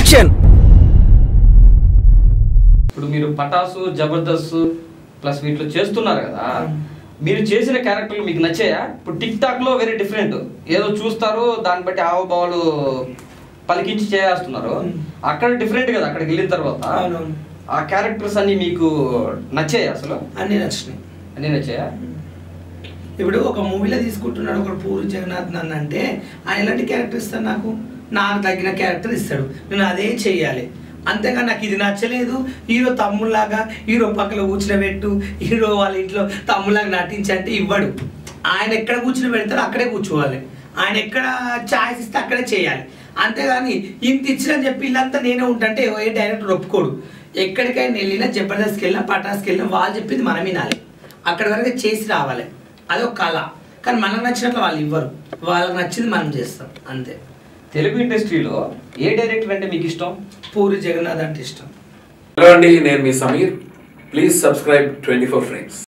Action ఇప్పుడు మీరు పటాసు Jabardasth plus వీటిలో చేస్తున్నారు కదా మీరు చేసిన క్యారెక్టర్లు మీకు నచ్చాయా ఇప్పుడు టిక్ టాక్ లో వెరీ డిఫరెంట్ ఏదో చూస్తారు దాన్ని బట్టి హావభావాలు పలికించి చేస్తున్నారు అక్కడ డిఫరెంట్ కదా అక్కడికి వెళ్ళిన తర్వాత అవునవును. ఆ క్యారెక్టర్స్ అన్ని మీకు నచ్చాయి అసలు అన్నీ నచ్చినాయి అన్ని నచ్చాయా ఇప్పుడు ఒక మూవీలో తీసుకుంటున్నాడు ఒక పూరి జగన్నాథ్ నన్ను అంటే ఆయన ఎలాంటి క్యారెక్టర్ ఇస్తాడు నాకు నాకు తగిన క్యారెక్టర్ ఇస్తాడు నేను అదే చెయ్యాలి అంతేగా నాకు ఇది నచ్చలేదు హీరో తమ్ముళ్ళలాగా హీరో పక్కన కూర్చునబెట్టు హీరో వాళ్ళ ఇంట్లో తమ్ముళ్ళలాగా నటించి అంటే ఇవ్వడు ఆయన ఎక్కడ కూర్చుని పెడతారో అక్కడే కూర్చోవాలి ఆయన ఎక్కడ ఛాయిస్ ఇస్తే అక్కడే చేయాలి అంతేగాని ఇంత ఇచ్చినని చెప్పి ఇల్లంతా నేనే ఉంటుంటే ఏ డైరెక్టర్ ఒప్పుకోడు ఎక్కడికైనా వెళ్ళినా జబర్దస్త్కి వెళ్ళినా పటాస్కి వెళ్ళినా వాళ్ళు చెప్పింది మనం వినాలి అక్కడి వరకు చేసి రావాలి అదొక కళ కానీ మనకు నచ్చినట్లు వాళ్ళు ఇవ్వరు వాళ్ళకి నచ్చింది మనం చేస్తాం అంతే తెలుగు ఇండస్ట్రీలో ఏ డైరెక్టర్ అంటే మీకు ఇష్టం పూరి జగన్నాథ్ అంటే ఇష్టం హలో అండి నేను మీ Sameer please subscribe twenty four frames